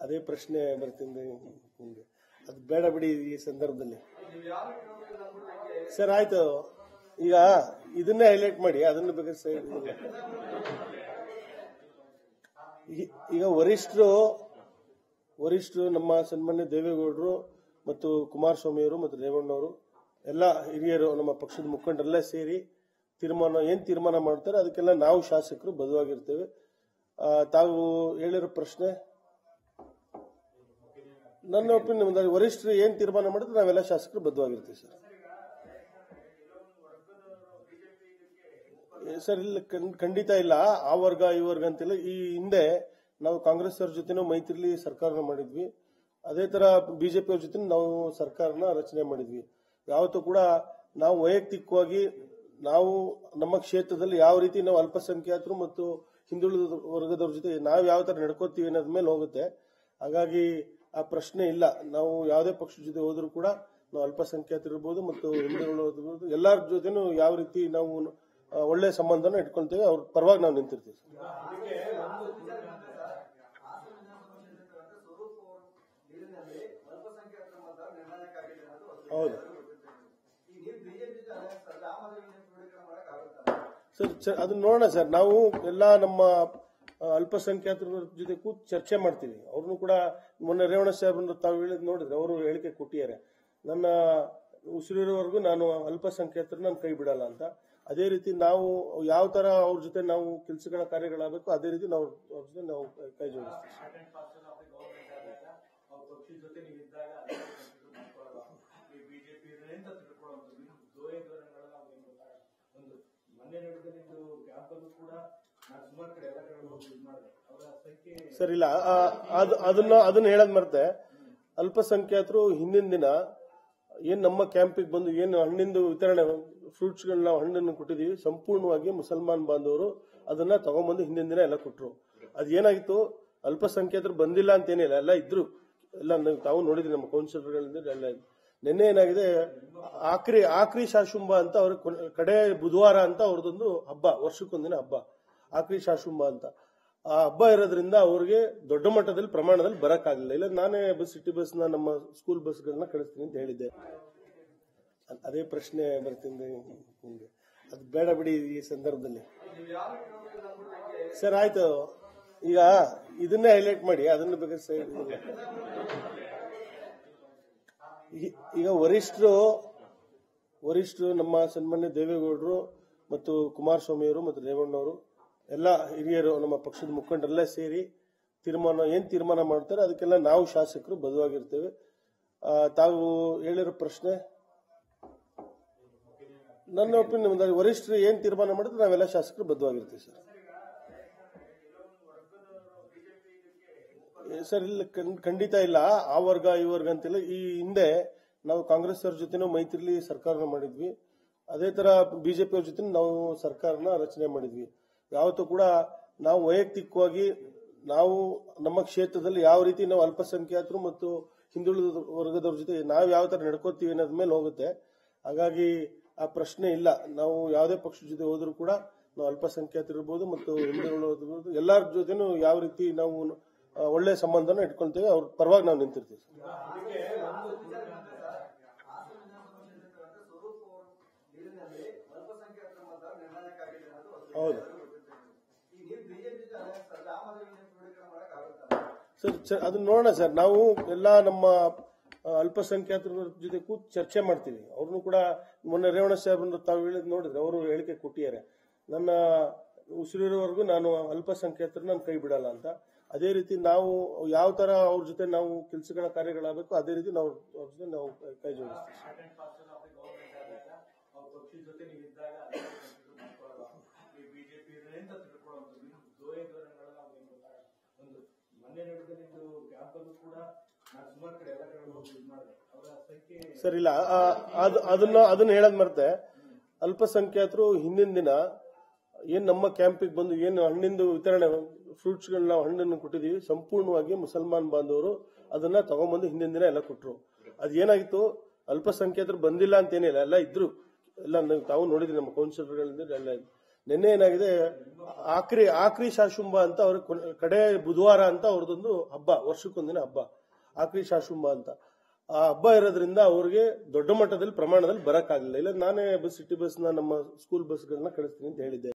ಅದೇ ಪ್ರಶ್ನೆ ಬರ್ತೀನಿ ನಿಮ್ಗೆ ಅದು ಬೇಡ ಬಿಡಿ ಈ ಸಂದರ್ಭದಲ್ಲಿ ಸರ್ ಆಯ್ತು ಈಗ ಇದನ್ನೇ ಹೈಲೈಟ್ ಮಾಡಿ ಅದನ್ನ ಬೇಕಾದ್ರೆ ಸೈಡ್ ಈ- ಈಗ ವರಿಷ್ಠರು ವರಿಷ್ಠರು ನಮ್ಮ ಸನ್ಮಾನ್ಯ ದೇವೇಗೌಡರು ಮತ್ತು ಕುಮಾರಸ್ವಾಮಿ ಅವರು ಮತ್ತು ರೇವಣ್ಣವರು ಎಲ್ಲ ಹಿರಿಯರು ನಮ್ಮ ಪಕ್ಷದ ಮುಖಂಡರೆಲ್ಲ ಸೇರಿ ತೀರ್ಮಾನ ಏನ್ ತೀರ್ಮಾನ ಮಾಡ್ತಾರೆ ಅದಕ್ಕೆಲ್ಲ ನಾವು ಶಾಸಕರು ಬದ್ಧವಾಗಿರ್ತೇವೆ ಆ, ತಾವು ಹೇಳಿರೋ ಪ್ರಶ್ನೆ ನನ್ನ ಒಪಿನಿಯನ್ ವರಿಷ್ಠರು ಏನ್ ತೀರ್ಮಾನ ಮಾಡಿದ್ರೆ ನಾವೆಲ್ಲ ಶಾಸಕರು ಬದ್ಧವಾಗಿರ್ತೀವಿ ಸರ್ ಏ, ಸರ್ ಇಲ್ಲ ಖಂಡ್- ಖಂಡಿತ ಇಲ್ಲ ಆ ವರ್ಗ ಈ ವರ್ಗ ಅಂತಿಲ್ಲ ಈ ಹಿಂದೆ ನಾವು ಕಾಂಗ್ರೆಸ್ ಅವ್ರ ಜೊತೆನೂ ಮೈತ್ರಿಲಿ ಸರ್ಕಾರನ ಮಾಡಿದ್ವಿ ಅದೇ ತರ ಬಿಜೆಪಿ ಅವ್ರ ಜೊತೆ ನಾವು ಸರ್ಕಾರನ ರಚನೆ ಮಾಡಿದ್ವಿ ಯಾವತ್ತೂ ಕೂಡ ನಾವು ವೈಯಕ್ತಿಕವಾಗಿ ನಾವು ನಮ್ಮ ಕ್ಷೇತ್ರದಲ್ಲಿ ಯಾವ ರೀತಿ ನಾವು ಅಲ್ಪಸಂಖ್ಯಾತರು ಮತ್ತು ಹಿಂದುಳಿದ ವರ್ಗದವ್ರ ಜೊತೆ ನಾವು ಯಾವ ತರ ನಡ್ಕೋತೀವಿ ಅನ್ನೋದ್ ಮೇಲೆ ಹೋಗುತ್ತೆ ಹಾಗಾಗಿ ಆ ಪ್ರಶ್ನೆ ಇಲ್ಲ ನಾವು ಯಾವುದೇ ಪಕ್ಷದ ಜೊತೆ ಹೋದ್ರೂ ಕೂಡ ನಾವು ಅಲ್ಪಸಂಖ್ಯಾತರು ಇರ್ಬೋದು ಮತ್ತು ಹಿಂದುಳಿದ ಎಲ್ಲರ ಜೊತೆನೂ ಯಾವ ರೀತಿ ನಾವು ಆ, ಒಳ್ಳೆ ಸಂಬಂಧನ ಇಟ್ಕೊಂತೇವೆ ಅವ್ರ ಪರವಾಗಿ ನಾವು ನಿಂತಿರ್ತೀವಿ ಹೌದು ಸರ್ ಸರ್ ಅದನ್ನ ನೋಡೋಣ ಸರ್ ನಾವು ಎಲ್ಲ ನಮ್ಮ ಆ, ಅಲ್ಪಸಂಖ್ಯಾತರ ಜೊತೆ ಕೂತ್ ಚರ್ಚೆ ಮಾಡ್ತೀವಿ ಅವ್ರನ್ನು ಕೂಡ ಮೊನ್ನೆ ರೇವಣ ಸಾಹೇಬ್ರನ್ನ ತಾವು ಹೇಳಿದ್ ನೋಡಿದ್ರೆ ಅವರು ಹೇಳಿಕೆ ಕೊಟ್ಟಿದ್ದಾರೆ ನನ್ನ ಉಸಿರಿರೋವರೆಗೂ ನಾನು ಅಲ್ಪಸಂಖ್ಯಾತರು ನಾನು ಕೈ ಬಿಡಲ್ಲ ಅಂತ ಅದೇ ರೀತಿ ನಾವು ಯಾವ ತರ ಅವ್ರ ಜೊತೆ ನಾವು ಕೆಲಸಗಳ ಕಾರ್ಯಗಳಾಗಬೇಕು ಅದೇ ರೀತಿ ನಾವು ಅವ್ರ ಜೊತೆ ನಾವು ಕೈ ಜೋಡಿಸ್ತೀವಿ ಸರ್ ಇಲ್ಲ ಆ, ಅದು ಅದನ್ನ ಅದನ್ನ ಹೇಳದ್ ಮರ್ತೆ ಅಲ್ಪಸಂಖ್ಯಾತರು ಹಿಂದಿನ ದಿನ ಏನ್ ನಮ್ಮ ಕ್ಯಾಂಪಿಗೆ ಬಂದು ಏನು ಹಣ್ಣಿಂದು ವಿತರಣೆ ಫ್ರೂಟ್ಸ್ ನಾವು ಹಣ್ಣನ್ನು ಕೊಟ್ಟಿದೀವಿ ಸಂಪೂರ್ಣವಾಗಿ ಮುಸಲ್ಮಾನ್ ಬಾಂಧವರು ಅದನ್ನ ತಗೊಂಡ್ಬಂದು ಹಿಂದಿನ ದಿನ ಎಲ್ಲ ಕೊಟ್ರು ಅದೇನಾಗಿತ್ತು ಅಲ್ಪಸಂಖ್ಯಾತರು ಬಂದಿಲ್ಲ ಅಂತ ಏನಿಲ್ಲ ಎಲ್ಲ ಇದ್ರು ಎಲ್ಲ ನೀವು ತಾವು ನೋಡಿದ್ರಿ ನಮ್ಮ ಕೌನ್ಸಿಲರ್ಗಳಿಂದ ಎಲ್ಲ ಇದ್ರು. ನಿನ್ನೆ ಏನಾಗಿದೆ ಆಕ್ರಿ ಆಕ್ರಿ ಶಾಶುಂಬ ಅಂತ ಅವ್ರ ಕೊನೆ- ಕಡೆ ಬುಧವಾರ ಅಂತ ಅವ್ರದೊಂದು ಹಬ್ಬ ವರ್ಷಕ್ಕೊಂದಿನ ಹಬ್ಬ ಆಕ್ರಿ ಶಾಶುಂಬ ಅಂತ ಆ ಹಬ್ಬ ಇರೋದ್ರಿಂದ ಅವ್ರಿಗೆ ದೊಡ್ಡ ಮಟ್ಟದಲ್ಲಿ ಪ್ರಮಾಣದಲ್ಲಿ ಬರಕ್ಕಾಗಲಿಲ್ಲ ಇಲ್ಲ ನಾನೇ ಬಸ್ ಸಿಟಿ ಬಸ್ನ ನಮ್ಮ ಸ್ಕೂಲ್ ಬಸ್ಗಳನ್ನ ಕಳಿಸ್ತೀನಿ ಅಂತ ಹೇಳಿದ್ದೆ ಅದ್- ಅದೇ ಪ್ರಶ್ನೆ ಬರ್ತೀನಿ ನಿಮ್ಗೆ ಅದು ಬೇಡ ಬಿಡಿ ಈ ಸಂದರ್ಭದಲ್ಲಿ ಸರ್ ಆಯ್ತು ಈಗ ಇದನ್ನೇ ಹೈಲೈಟ್ ಮಾಡಿ ಅದನ್ನ ಬೇಕಾದ್ರೆ ಸೈಡ್ ಈ- ಈಗ ವರಿಷ್ಠರು ವರಿಷ್ಠರು ನಮ್ಮ ಸನ್ಮಾನ್ಯ ದೇವೇಗೌಡರು ಮತ್ತು ಕುಮಾರಸ್ವಾಮಿ ಅವರು ಮತ್ತು ರೇವಣ್ಣವರು ಎಲ್ಲ ಹಿರಿಯರು ನಮ್ಮ ಪಕ್ಷದ ಮುಖಂಡರೆಲ್ಲ ಸೇರಿ ತೀರ್ಮಾನ ಏನ್ ತೀರ್ಮಾನ ಮಾಡ್ತಾರೆ ಅದಕ್ಕೆಲ್ಲ ನಾವು ಶಾಸಕರು ಬದ್ಧವಾಗಿರ್ತೇವೆ ಆ, ತಾವು ಹೇಳಿರೋ ಪ್ರಶ್ನೆ ನನ್ನ ಒಪಿನಿಯನ್ ವರಿಷ್ಠರು ಏನ್ ತೀರ್ಮಾನ ಮಾಡಿದ್ರೆ ನಾವೆಲ್ಲ ಶಾಸಕರು ಬದ್ಧವಾಗಿರ್ತೀವಿ ಸರ್ ಏ, ಸರ್ ಇಲ್ಲ ಖಂಡ್- ಖಂಡಿತ ಇಲ್ಲ ಆ ವರ್ಗ ಈ ವರ್ಗ ಅಂತಿಲ್ಲ ಈ ಹಿಂದೆ ನಾವು ಕಾಂಗ್ರೆಸ್ ಅವ್ರ ಜೊತೆನೂ ಮೈತ್ರಿಲಿ ಸರ್ಕಾರನ ಮಾಡಿದ್ವಿ ಅದೇ ತರ ಬಿಜೆಪಿ ಅವ್ರ ಜೊತೆ ನಾವು ಸರ್ಕಾರನ ರಚನೆ ಮಾಡಿದ್ವಿ ಯಾವತ್ತೂ ಕೂಡ ನಾವು ವೈಯಕ್ತಿಕವಾಗಿ ನಾವು ನಮ್ಮ ಕ್ಷೇತ್ರದಲ್ಲಿ ಯಾವ ರೀತಿ ನಾವು ಅಲ್ಪಸಂಖ್ಯಾತರು ಮತ್ತು ಹಿಂದುಳಿದ ವರ್ಗದವ್ರ ಜೊತೆ ನಾವು ಯಾವ ತರ ನಡ್ಕೋತೀವಿ ಅನ್ನೋದ್ ಮೇಲೆ ಹೋಗುತ್ತೆ ಹಾಗಾಗಿ ಆ ಪ್ರಶ್ನೆ ಇಲ್ಲ ನಾವು ಯಾವುದೇ ಪಕ್ಷದ ಜೊತೆ ಹೋದ್ರೂ ಕೂಡ ನಾವು ಅಲ್ಪಸಂಖ್ಯಾತರು ಇರ್ಬೋದು ಮತ್ತು ಹಿಂದುಳಿದ ಎಲ್ಲರ ಜೊತೆನೂ ಯಾವ ರೀತಿ ನಾವು ಆ, ಒಳ್ಳೆ ಸಂಬಂಧನ ಇಟ್ಕೊಂತೇವೆ ಅವ್ರ ಪರವಾಗಿ ನಾವು ನಿಂತಿರ್ತೀವಿ ಹೌದು ಸರ್ ಸರ್ ಅದನ್ನ ನೋಡೋಣ ಸರ್ ನಾವು ಎಲ್ಲ ನಮ್ಮ ಆ, ಅಲ್ಪಸಂಖ್ಯಾತರ ಜೊತೆ ಕೂತ್ ಚರ್ಚೆ ಮಾಡ್ತೀವಿ ಅವ್ರನ್ನು ಕೂಡ ಮೊನ್ನೆ ರೇವಣ ಸಾಹೇಬ್ರನ್ನ ತಾವು ಹೇಳಿದ್ ನೋಡಿದ್ರೆ ಅವರು ಹೇಳಿಕೆ ಕೊಟ್ಟಿದ್ದಾರೆ ನನ್ನ ಉಸಿರಿರೋವರೆಗೂ ನಾನು ಅಲ್ಪಸಂಖ್ಯಾತರು ನಾನು ಕೈ ಬಿಡಲ್ಲ ಅಂತ ಅದೇ ರೀತಿ ನಾವು ಯಾವ ತರ ಅವ್ರ ಜೊತೆ ನಾವು ಕೆಲಸಗಳ ಕಾರ್ಯಗಳಾಗಬೇಕು ಅದೇ ರೀತಿ ನಾವು ಅವ್ರ ಜೊತೆ ನಾವು ಕೈ ಜೋಡಿಸ್ತೀವಿ ಸರ್ ಇಲ್ಲ ಆ, ಅದು ಅದನ್ನ ಅದನ್ನ ಹೇಳದ್ ಮರ್ತೆ ಅಲ್ಪಸಂಖ್ಯಾತರು ಹಿಂದಿನ ದಿನ ಏನ್ ನಮ್ಮ ಕ್ಯಾಂಪಿಗೆ ಬಂದು ಏನು ಹಣ್ಣಿಂದು ವಿತರಣೆ ಫ್ರೂಟ್ಸ್ ನಾವು ಹಣ್ಣನ್ನು ಕೊಟ್ಟಿದೀವಿ ಸಂಪೂರ್ಣವಾಗಿ ಮುಸಲ್ಮಾನ್ ಬಾಂಧವರು ಅದನ್ನ ತಗೊಂಡ್ಬಂದು ಹಿಂದಿನ ದಿನ ಎಲ್ಲ ಕೊಟ್ರು ಅದೇನಾಗಿತ್ತು ಅಲ್ಪಸಂಖ್ಯಾತರು ಬಂದಿಲ್ಲ ಅಂತ ಏನಿಲ್ಲ ಎಲ್ಲ ಇದ್ರು ಎಲ್ಲ ನೀವು ತಾವು ನೋಡಿದ್ರಿ ನಮ್ಮ ಕೌನ್ಸಿಲರ್ಗಳಿಂದ ಎಲ್ಲ ಇದ್ರು. ನಿನ್ನೆ ಏನಾಗಿದೆ ಆಕ್ರಿ ಆಕ್ರಿ ಶಾಶುಂಬ ಅಂತ ಅವ್ರ ಕೊನೆ- ಕಡೆ ಬುಧವಾರ ಅಂತ ಅವ್ರದೊಂದು ಹಬ್ಬ ವರ್ಷಕ್ಕೊಂದಿನ ಹಬ್ಬ ಆಕ್ರಿ ಶಾಶುಂಬ ಅಂತ ಆ ಹಬ್ಬ ಇರೋದ್ರಿಂದ ಅವ್ರಿಗೆ ದೊಡ್ಡ ಮಟ್ಟದಲ್ಲಿ ಪ್ರಮಾಣದಲ್ಲಿ ಬರಕ್ಕಾಗಲಿಲ್ಲ ಇಲ್ಲ ನಾನೇ ಬಸ್ ಸಿಟಿ ಬಸ್ನ ನಮ್ಮ ಸ್ಕೂಲ್ ಬಸ್ಗಳನ್ನ ಕಳಿಸ್ತೀನಿ ಅಂತ ಹೇಳಿದ್ದೆ